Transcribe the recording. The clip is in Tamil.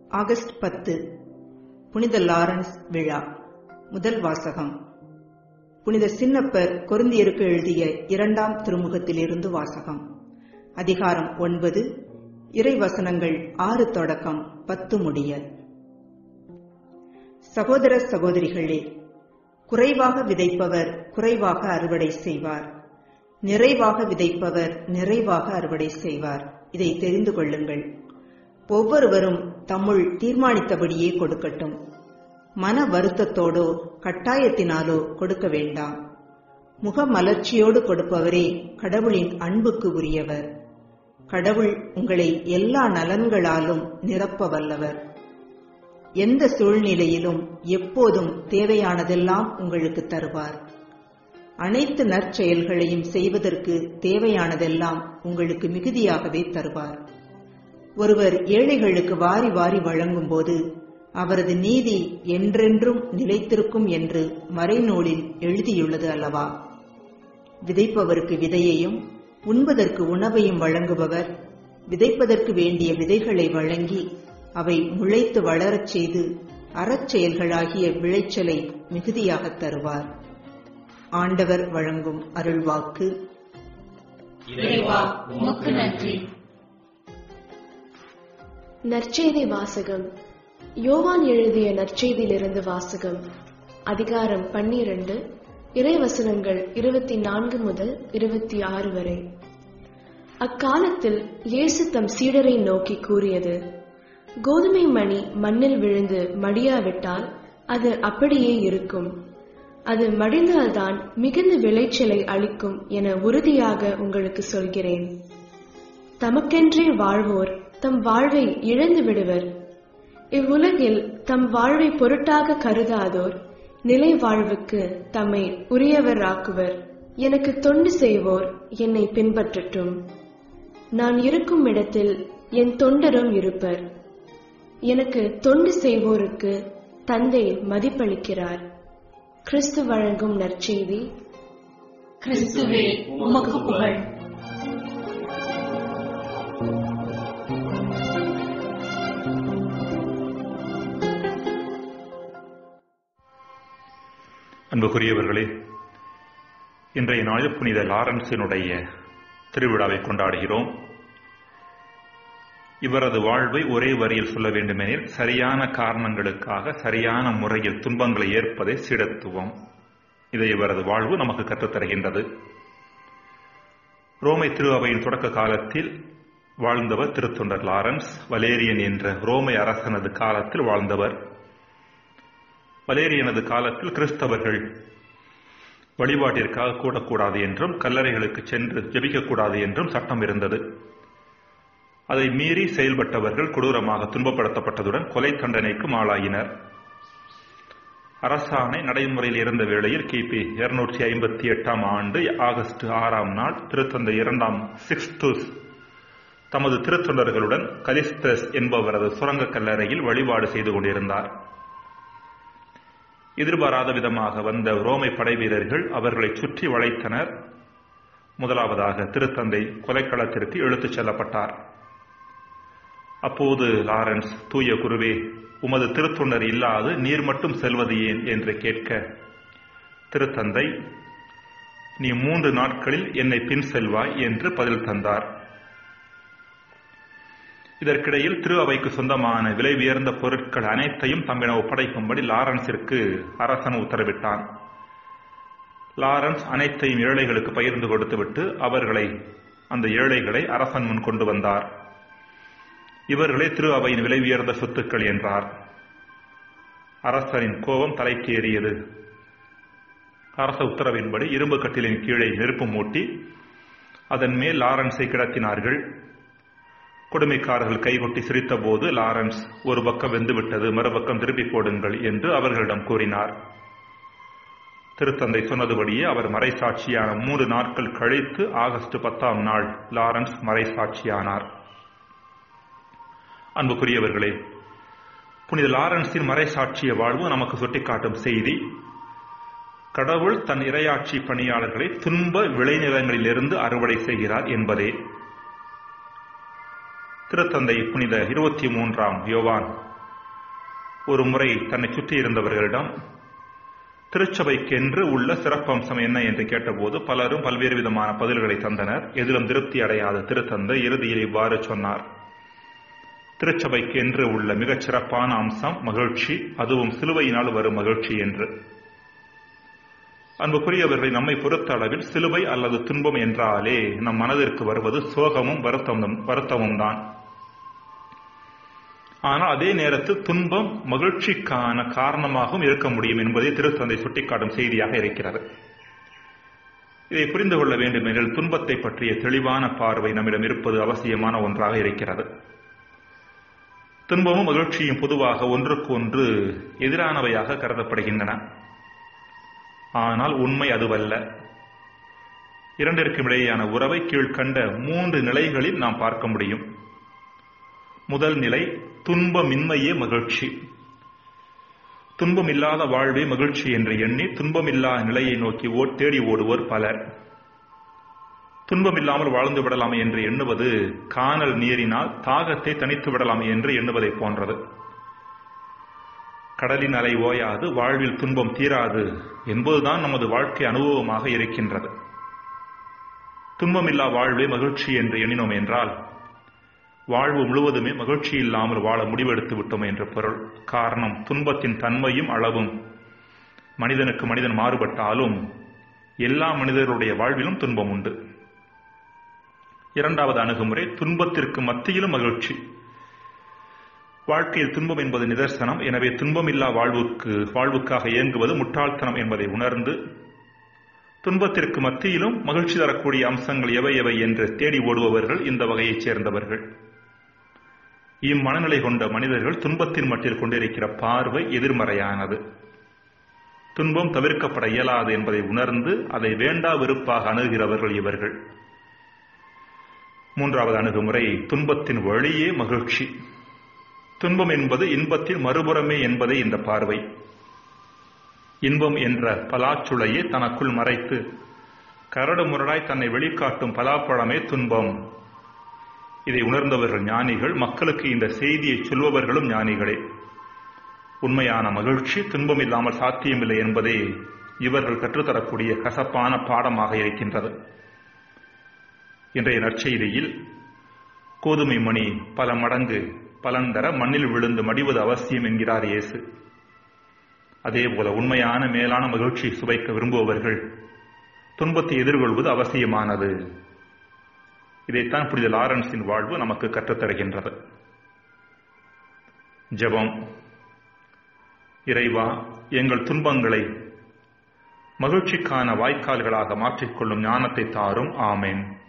ஆகஸ்ட் பத்து புனித லாரன்ஸ் விழா முதல் வாசகம் புனித சின்னப்பர் கொருந்தியருக்கு எழுதிய இரண்டாம் திருமுகத்திலிருந்து வாசகம் அதிகாரம் ஒன்பது இறைவசனங்கள் ஆறு தொடக்கம் பத்து முடிய சகோதர சகோதரிகளே குறைவாக விதைப்பவர் குறைவாக அறுவடை செய்வார் நிறைவாக விதைப்பவர் நிறைவாக அறுவடை செய்வார் இதை தெரிந்து கொள்ளுங்கள் ஒவ்வொருவரும் தம்முள் தீர்மானித்தபடியே கொடுக்கட்டும் மன வருத்தத்தோடோ கட்டாயத்தினாலோ கொடுக்க வேண்டாம் முகமலர்ச்சியோடு கொடுப்பவரே கடவுளின் அன்புக்கு உரியவர் கடவுள் உங்களை எல்லா நலன்களாலும் நிரப்ப வல்லவர் எந்த சூழ்நிலையிலும் எப்போதும் தேவையானதெல்லாம் உங்களுக்கு தருவார் அனைத்து நற்செயல்களையும் செய்வதற்கு தேவையானதெல்லாம் உங்களுக்கு மிகுதியாகவே தருவார் ஒருவர் ஏழைகளுக்கு வாரி வாரி வழங்கும் போது அவரது நீதி என்றென்றும் நிலைத்திருக்கும் என்று மறைநூலில் எழுதியுள்ளது அல்லவா விதைப்பவருக்கு விதையையும் உண்பதற்கு உணவையும் வழங்குபவர் விதைப்பதற்கு வேண்டிய விதைகளை வழங்கி அவை முளைத்து வளரச் செய்து அறச்செயல்களாகிய விளைச்சலை மிகுதியாகத் தருவார் ஆண்டவர் வழங்கும் அருள்வாக்கு இறைவா உமக்கு நன்றி நற்செய்தி வாசகம் யோவான் எழுதிய நற்செய்தியிலிருந்து வாசகம் அதிகாரம் பன்னிரண்டு இறைவசனங்கள் இருபத்தி நான்கு முதல் இருபத்தி ஆறு வரை அக்காலத்தில் இயேசு தம் சீடரை நோக்கி கூறியது கோதுமை மணி மண்ணில் விழுந்து மடியாவிட்டால் அது அப்படியே இருக்கும் அது மடிந்தால்தான் மிகுந்த விளைச்சலை அளிக்கும் என உறுதியாக உங்களுக்கு சொல்கிறேன் தமக்கென்றே வாழ்வோர் தம் வாழ்வை இழந்து விடுவர் இவ்வுலகில் தம் வாழ்வை பொருட்டாக கருதாதோர் நிலை வாழ்வுக்கு தம்மை உரியவராக்குவர் எனக்கு தொண்டு செய்வோர் என்னை பின்பற்றட்டும் நான் இருக்கும் இடத்தில் என் தொண்டரும் இருப்பர் எனக்கு தொண்டு செய்வோருக்கு தந்தை மதிப்பளிக்கிறார் கிறிஸ்து வழங்கும் நற்செய்தி கிறிஸ்துவே உமக்கு புகழ் அன்புக்குரியவர்களே இன்றைய நாளில் புனித லாரன்ஸினுடைய திருவிழாவை கொண்டாடுகிறோம் இவரது வாழ்வை ஒரே வரியில் சொல்ல வேண்டுமெனில் சரியான காரணங்களுக்காக சரியான முறையில் துன்பங்களை ஏற்பதை சீடத்துவம் இதை இவரது வாழ்வு நமக்கு கற்றுத்தருகின்றது ரோமை திரு அவையின் தொடக்க காலத்தில் வாழ்ந்தவர் திருத்தொண்டர் லாரன்ஸ் வலேரியன் என்ற ரோமை அரசனது காலத்தில் வாழ்ந்தவர் வலேரியனது காலத்தில் கிறிஸ்தவர்கள் வழிபாட்டிற்காக கூடக்கூடாது என்றும் கல்லறைகளுக்கு சென்று ஜெபிக்கக்கூடாது என்றும் சட்டம் இருந்தது அதை மீறி செயல்பட்டவர்கள் கொடூரமாக துன்பப்படுத்தப்பட்டதுடன் கொலை தண்டனைக்கும் ஆளாயினர் அரசாணை நடைமுறையில் இருந்த வேளையில் கிபி இருநூற்றி ஐம்பத்தி எட்டாம் ஆண்டு ஆகஸ்ட் ஆறாம் நாள் திருத்தந்தை இரண்டாம் சிக்ஸ்துஸ் தமது திருத்தொண்டர்களுடன் கலிஸ்தஸ் என்பவரது சுரங்க கல்லறையில் வழிபாடு செய்து கொண்டிருந்தார் எதிர்பாராத விதமாக வந்த ரோமை படை வீரர்கள் அவர்களை சுற்றி வளைத்தனர் முதலாவதாக திருத்தந்தை கொலைக்களத்திற்கு இழுத்துச் செல்லப்பட்டார் அப்போது லாரன்ஸ் தூய குருவே உமது திருத்தொண்டர் இல்லாது நீர் மட்டும் செல்வது ஏன் என்று கேட்க திருத்தந்தை நீ மூன்று நாட்களில் என்னை பின் செல்வாய் என்று பதில் தந்தார் இதற்கிடையில் திரு அவைக்கு சொந்தமான விலை உயர்ந்த பொருட்கள் அனைத்தையும் தம்மிடம் ஒப்படைக்கும்படி லாரன்ஸிற்கு அரசன் உத்தரவிட்டான் லாரன்ஸ் அனைத்தையும் ஏழைகளுக்கு பகிர்ந்து கொடுத்துவிட்டு அவர்களை அந்த ஏழைகளை அரசன் முன் கொண்டு வந்தார் இவர்களே திரு அவையின் விலை உயர்ந்த சொத்துக்கள் என்றார் அரசனின் கோபம் தலைக்கு ஏறியது அரச உத்தரவின்படி இரும்பு கட்டிலின் கீழே நெருப்பு மூட்டி அதன் மேல் லாரன்ஸை கிடத்தினார்கள் கொடுமைக்காரர்கள் கைகொட்டி சிரித்தபோது லாரன்ஸ் ஒரு பக்கம் வெந்துவிட்டது மறுபக்கம் திருப்பி போடுங்கள் என்று அவர்களிடம் கூறினார் திருத்தந்தை சொன்னதுபடியே அவர் மறைசாட்சியான மூன்று நாட்கள் கழித்து ஆகஸ்ட் பத்தாம் நாள் லாரன்ஸ் மறைசாட்சியானார் அன்புக்குரியவர்களே புனித லாரன்ஸின் மறைசாட்சிய வாழ்வு நமக்கு சுட்டிக்காட்டும் செய்தி கடவுள் தன் இரையாட்சி பணியாளர்களை துன்ப விளைநிலங்களிலிருந்து அறுவடை செய்கிறார் என்பதே திருத்தந்தை புனித இருபத்தி மூன்றாம் யோவான் ஒரு முறை தன்னை சுற்றி இருந்தவர்களிடம் திருச்சபைக்கென்று உள்ள சிறப்பம்சம் என்ன என்று கேட்டபோது பலரும் பல்வேறு விதமான பதில்களை தந்தனர் எதிலும் திருப்தி அடையாத திருத்தந்தை இறுதியில் இவ்வாறு சொன்னார் திருச்சபைக்கென்று உள்ள மிகச் சிறப்பான அம்சம் மகிழ்ச்சி அதுவும் சிலுவையினால் வரும் மகிழ்ச்சி என்று அன்புக்குரியவர்களை நம்மை பொறுத்த அளவில் சிலுவை அல்லது துன்பம் என்றாலே நம் மனதிற்கு வருவது சோகமும் வருத்தமும் வருத்தமும் தான் ஆனால் அதே நேரத்தில் துன்பம் மகிழ்ச்சிக்கான காரணமாகவும் இருக்க முடியும் என்பதை திருத்தந்தை சுட்டிக்காட்டும் செய்தியாக இருக்கிறது இதை புரிந்து கொள்ள வேண்டும் எனில் துன்பத்தை பற்றிய தெளிவான பார்வை நம்மிடம் இருப்பது அவசியமான ஒன்றாக இருக்கிறது துன்பமும் மகிழ்ச்சியும் பொதுவாக ஒன்றுக்கு ஒன்று எதிரானவையாக கருதப்படுகின்றன ஆனால் உண்மை அதுவல்ல இரண்டிற்கும் இடையேயான உறவை கீழ்கண்ட மூன்று நிலைகளில் நாம் பார்க்க முடியும் முதல் நிலை துன்பமின்மையே மகிழ்ச்சி துன்பமில்லாத வாழ்வே மகிழ்ச்சி என்று எண்ணி துன்பமில்லா நிலையை நோக்கி ஓ தேடி ஓடுவோர் பலர் துன்பமில்லாமல் வாழ்ந்து விடலாம் என்று எண்ணுவது காணல் நீரினால் தாகத்தை தனித்து விடலாம் என்று எண்ணுவதை போன்றது கடலின் அலை ஓயாது வாழ்வில் துன்பம் தீராது என்பதுதான் நமது வாழ்க்கை அனுபவமாக இருக்கின்றது துன்பமில்லா வாழ்வே மகிழ்ச்சி என்று எண்ணினோம் என்றால் வாழ்வு முழுவதுமே மகிழ்ச்சி இல்லாமல் வாழ முடிவெடுத்து விட்டோம் என்ற பொருள் காரணம் துன்பத்தின் தன்மையும் அளவும் மனிதனுக்கு மனிதன் மாறுபட்டாலும் எல்லா மனிதருடைய வாழ்விலும் துன்பம் உண்டு இரண்டாவது அணுகுமுறை துன்பத்திற்கு மத்தியிலும் மகிழ்ச்சி வாழ்க்கையில் துன்பம் என்பது நிதர்சனம் எனவே துன்பமில்லா வாழ்வுக்கு வாழ்வுக்காக இயங்குவது முட்டாள்தனம் என்பதை உணர்ந்து துன்பத்திற்கு மத்தியிலும் மகிழ்ச்சி தரக்கூடிய அம்சங்கள் எவை எவை என்று தேடி ஓடுபவர்கள் இந்த வகையைச் சேர்ந்தவர்கள் இம்மனநிலை கொண்ட மனிதர்கள் துன்பத்தின் மட்டில் கொண்டிருக்கிற பார்வை எதிர்மறையானது துன்பம் தவிர்க்கப்பட இயலாது என்பதை உணர்ந்து அதை வேண்டா வெறுப்பாக அணுகிறவர்கள் இவர்கள் மூன்றாவது அணுகுமுறை துன்பத்தின் வழியே மகிழ்ச்சி துன்பம் என்பது இன்பத்தின் மறுபுறமே என்பதே இந்த பார்வை இன்பம் என்ற பலாச்சுளையை தனக்குள் மறைத்து கரடு முரடாய் தன்னை வெளிக்காட்டும் பலாப்பழமே துன்பம் இதை உணர்ந்தவர்கள் ஞானிகள் மக்களுக்கு இந்த செய்தியை சொல்பவர்களும் ஞானிகளே உண்மையான மகிழ்ச்சி துன்பம் இல்லாமல் சாத்தியமில்லை என்பதே இவர்கள் கற்றுத்தரக்கூடிய கசப்பான பாடமாக இருக்கின்றது இன்றைய நற்செய்தியில் கோதுமை மணி பல மடங்கு பலன் தர மண்ணில் விழுந்து மடிவது அவசியம் என்கிறார் இயேசு அதேபோல உண்மையான மேலான மகிழ்ச்சியை சுவைக்க விரும்புபவர்கள் துன்பத்தை எதிர்கொள்வது அவசியமானது இதைத்தான் புனித லாரன்ஸின் வாழ்வு நமக்கு கற்றுத்தருகின்றது ஜெபம் இறைவா எங்கள் துன்பங்களை மகிழ்ச்சிக்கான வாய்க்கால்களாக மாற்றிக்கொள்ளும் ஞானத்தை தாரும் ஆமேன்